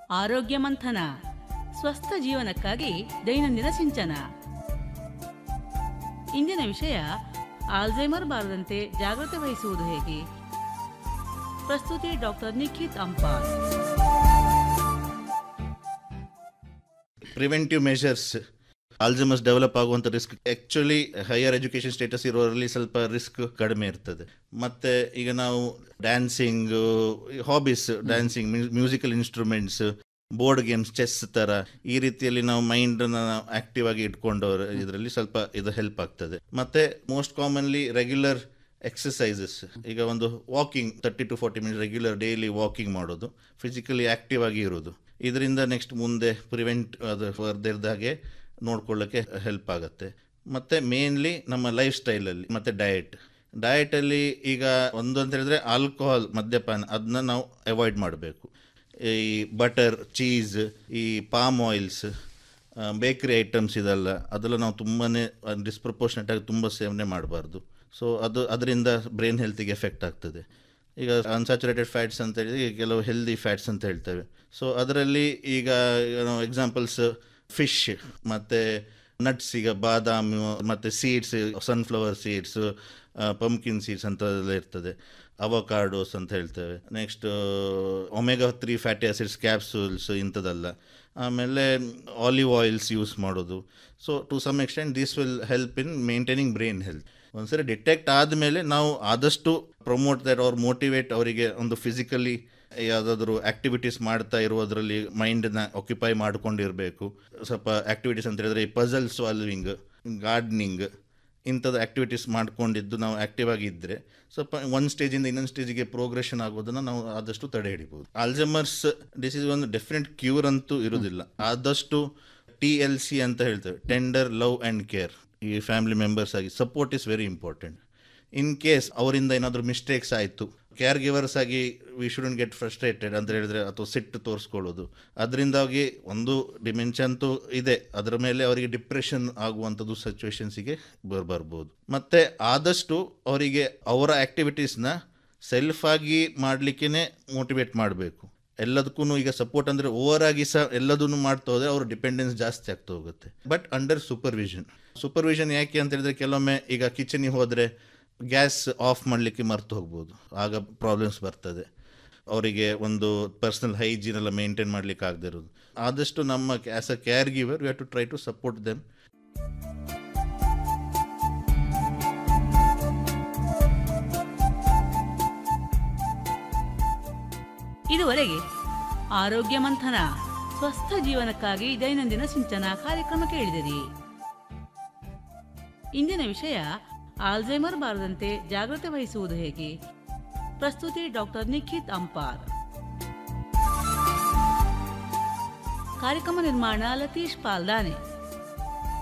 ಆರೋಗ್ಯ ಮಂಥನ ಸ್ವಸ್ಥ ಜೀವನಕ್ಕಾಗಿ ದೈನಂದಿನ ಸಿಂಚನ ಇಂದಿನ ವಿಷಯ ಆಲ್ಝೈಮರ್ ಬಾರದಂತೆ ಜಾಗ್ರತೆ ವಹಿಸುವುದು ಹೇಗೆ ಪ್ರಸ್ತುತಿ doctor Nikhit Ampar preventive measures Alzheimer's develop ಆಗುವಂಥ risk actually higher education status ಇರೋರಲ್ಲಿ ಸ್ವಲ್ಪ ರಿಸ್ಕ್ ಕಡಿಮೆ ಇರ್ತದೆ ಮತ್ತು ಈಗ ನಾವು dancing hobbies dancing musical instruments board games chess ಥರ ಈ ರೀತಿಯಲ್ಲಿ ನಾವು ಮೈಂಡನ್ನು ಆಕ್ಟಿವ್ ಆಗಿ ಇಟ್ಕೊಂಡವ್ರು ಇದರಲ್ಲಿ ಸ್ವಲ್ಪ ಇದು ಹೆಲ್ಪ್ ಆಗ್ತದೆ ಮತ್ತು ಮೋಸ್ಟ್ ಕಾಮನ್ಲಿ ರೆಗ್ಯುಲರ್ ಎಕ್ಸಸೈಸಸ್ ಈಗ ಒಂದು walking thirty to forty minutes regular daily walking ಮಾಡೋದು ಫಿಸಿಕಲಿ ಆಕ್ಟಿವ್ ಆಗಿ ಇರೋದು ಇದರಿಂದ ನೆಕ್ಸ್ಟ್ ಮುಂದೆ ಪ್ರಿವೆಂಟ್ ಅದು ಫರ್ದರ್ದಾಗೆ ನೋಡ್ಕೊಳ್ಳೋಕ್ಕೆ ಹೆಲ್ಪ್ ಆಗುತ್ತೆ ಮತ್ತು ಮೇನ್ಲಿ ನಮ್ಮ ಲೈಫ್ ಸ್ಟೈಲಲ್ಲಿ ಮತ್ತು ಡಯಟ್ ಡಯಟಲ್ಲಿ ಈಗ ಒಂದು ಅಂತ ಹೇಳಿದ್ರೆ ಆಲ್ಕೋಹಾಲ್ ಮದ್ಯಪಾನ ಅದನ್ನ ನಾವು ಅವಾಯ್ಡ್ ಮಾಡಬೇಕು ಈ ಬಟರ್ ಚೀಸ್ ಈ ಪಾಮ್ ಆಯಿಲ್ಸ್ ಬೇಕ್ರಿ ಐಟಮ್ಸ್ ಇದೆಲ್ಲ ಅದೆಲ್ಲ ನಾವು ತುಂಬಾ ಡಿಸ್ಪ್ರಪೋರ್ಷನೇಟ್ ಆಗಿ ತುಂಬ ಸೇವನೆ ಮಾಡಬಾರ್ದು ಸೊ ಅದು ಅದರಿಂದ ಬ್ರೈನ್ ಹೆಲ್ತಿಗೆ ಎಫೆಕ್ಟ್ ಆಗ್ತದೆ ಈಗ ಅನ್ಸ್ಯಾಚುರೇಟೆಡ್ ಫ್ಯಾಟ್ಸ್ ಅಂತ ಹೇಳಿದ್ರೆ ಈಗ ಕೆಲವು ಹೆಲ್ದಿ ಫ್ಯಾಟ್ಸ್ ಅಂತ ಹೇಳ್ತೇವೆ ಸೊ ಅದರಲ್ಲಿ ಈಗ ಎಕ್ಸಾಂಪಲ್ಸ್ ಫಿಶ್ ಮತ್ತು ನಟ್ಸ್ ಈಗ ಬಾದಾಮಿ ಮತ್ತು seeds sunflower seeds pumpkin seeds ಅಂತೆಲ್ಲ ಇರ್ತದೆ ಅವಕಾಡೋಸ್ ಅಂತ ಹೇಳ್ತೇವೆ next omega three fatty acids capsules ಇಂಥದ್ದೆಲ್ಲ ಆಮೇಲೆ ಆಲಿವ್ ಆಯಿಲ್ಸ್ ಯೂಸ್ ಮಾಡೋದು so to some extent this will help in maintaining brain health ಒಂದ್ಸರಿ ಡಿಟೆಕ್ಟ್ ಆದಮೇಲೆ ನಾವು ಆದಷ್ಟು ಪ್ರಮೋಟ್ ದಟ್ ಅವ್ರ ಮೋಟಿವೇಟ್ ಅವರಿಗೆ ಒಂದು ಫಿಸಿಕಲಿ ಯಾವುದಾದ್ರೂ ಆ್ಯಕ್ಟಿವಿಟೀಸ್ ಮಾಡ್ತಾ ಇರೋದ್ರಲ್ಲಿ ಮೈಂಡನ್ನ ಆಕ್ಯುಪೈ ಮಾಡ್ಕೊಂಡಿರಬೇಕು ಸ್ವಲ್ಪ ಆ್ಯಕ್ಟಿವಿಟೀಸ್ ಅಂತ ಹೇಳಿದ್ರೆ ಈ ಪಝಲ್ ಸಾಲ್ವಿಂಗ್ ಗಾರ್ಡ್ನಿಂಗ್ ಇಂಥದ್ದು ಆ್ಯಕ್ಟಿವಿಟೀಸ್ ಮಾಡ್ಕೊಂಡಿದ್ದು ನಾವು ಆ್ಯಕ್ಟಿವ್ ಆಗಿದ್ದರೆ ಸ್ವಲ್ಪ ಒಂದು ಸ್ಟೇಜಿಂದ ಇನ್ನೊಂದು ಸ್ಟೇಜಿಗೆ ಪ್ರೋಗ್ರೆಷನ್ ಆಗೋದನ್ನು ನಾವು ಆದಷ್ಟು ತಡೆ ಹಿಡಿಬೋದು ಆಲ್ಜಮರ್ಸ್ ಡಿಸೀಸ್ ಒಂದು ಡೆಫಿನೆಟ್ ಕ್ಯೂರ್ ಅಂತೂ ಇರೋದಿಲ್ಲ ಆದಷ್ಟು ಟಿ ಎಲ್ ಸಿ ಅಂತ ಹೇಳ್ತೇವೆ ಟೆಂಡರ್ ಲವ್ ಆ್ಯಂಡ್ ಕೇರ್ ಈ ಫ್ಯಾಮಿಲಿ ಮೆಂಬರ್ಸ್ ಆಗಿ support is very important in case ಅವರಿಂದ ಏನಾದರೂ ಮಿಸ್ಟೇಕ್ಸ್ ಆಯಿತು ಕೇರ್ ಗಿವರ್ಸ್ ಆಗಿ ವಿ ಶುಡಂಟ್ ಗೆಟ್ ಫ್ರಸ್ಟ್ರೇಟೆಡ್ ಅಂತ ಹೇಳಿದ್ರೆ ಅಥವಾ ಸಿಟ್ಟು ತೋರಿಸ್ಕೊಳ್ಳೋದು ಅದರಿಂದಾಗಿ ಒಂದು ಡಿಮೆನ್ಷನ್ ಅಂತೂ ಇದೆ ಅದರ ಮೇಲೆ ಅವರಿಗೆ ಡಿಪ್ರೆಷನ್ ಆಗುವಂಥದ್ದು ಸಿಚುವೇಶನ್ಸಿಗೆ ಬರ್ಬರ್ಬೋದು ಮತ್ತು ಆದಷ್ಟು ಅವರಿಗೆ ಅವರ ಆ್ಯಕ್ಟಿವಿಟೀಸ್ನ ಸೆಲ್ಫ್ ಆಗಿ ಮಾಡಲಿಕ್ಕೇ ಮೋಟಿವೇಟ್ ಮಾಡಬೇಕು ಎಲ್ಲದಕ್ಕೂ ಈಗ ಸಪೋರ್ಟ್ ಅಂದರೆ ಓವರ್ ಆಗಿ ಸಹ ಎಲ್ಲದನ್ನು ಮಾಡ್ತಾ ಹೋದರೆ ಅವ್ರ ಡಿಪೆಂಡೆನ್ಸ್ ಜಾಸ್ತಿ ಆಗ್ತಾ ಹೋಗುತ್ತೆ ಬಟ್ ಅಂಡರ್ ಸೂಪರ್ವಿಷನ್ ಸೂಪರ್ವಿಷನ್ ಯಾಕೆ ಅಂತ ಹೇಳಿದ್ರೆ ಕೆಲವೊಮ್ಮೆ ಈಗ ಕಿಚನಿಗೆ ಹೋದರೆ ಗ್ಯಾಸ್ ಆಫ್ ಮಾಡಲಿಕ್ಕೆ ಮರ್ತು ಹೋಗ್ಬೋದು ಆಗ ಪ್ರಾಬ್ಲಮ್ಸ್ ಬರ್ತದೆ ಅವರಿಗೆ ಒಂದು ಪರ್ಸನಲ್ ಹೈಜೀನ್ ಎಲ್ಲ ಮೇಂಟೈನ್ ಮಾಡಲಿಕ್ಕೆ ಆಗದೆ ಇರೋದು ಆದಷ್ಟು ನಮ್ಮ as a care giver we have to try to support them ಇದುವರೆಗೆ ಆರೋಗ್ಯ ಮಂಥನ ಸ್ವಸ್ಥ ಜೀವನಕ್ಕಾಗಿ ದೈನಂದಿನ ಸಿಂಚನ ಕಾರ್ಯಕ್ರಮ ಕೇಳಿದಿರಿ ಇಂದಿನ ವಿಷಯ ಆಲ್ಝೈಮರ್ ಬಾರದಂತೆ ಜಾಗ್ರತೆ ವಹಿಸುವುದು ಹೇಗೆ ಪ್ರಸ್ತುತಿ ಡಾಕ್ಟರ್ ನಿಖಿತ್ ಅಂಪಾರ್ ಕಾರ್ಯಕ್ರಮ ನಿರ್ಮಾಣ ಲತೀಶ್ ಪಾಲ್ದಾನೆ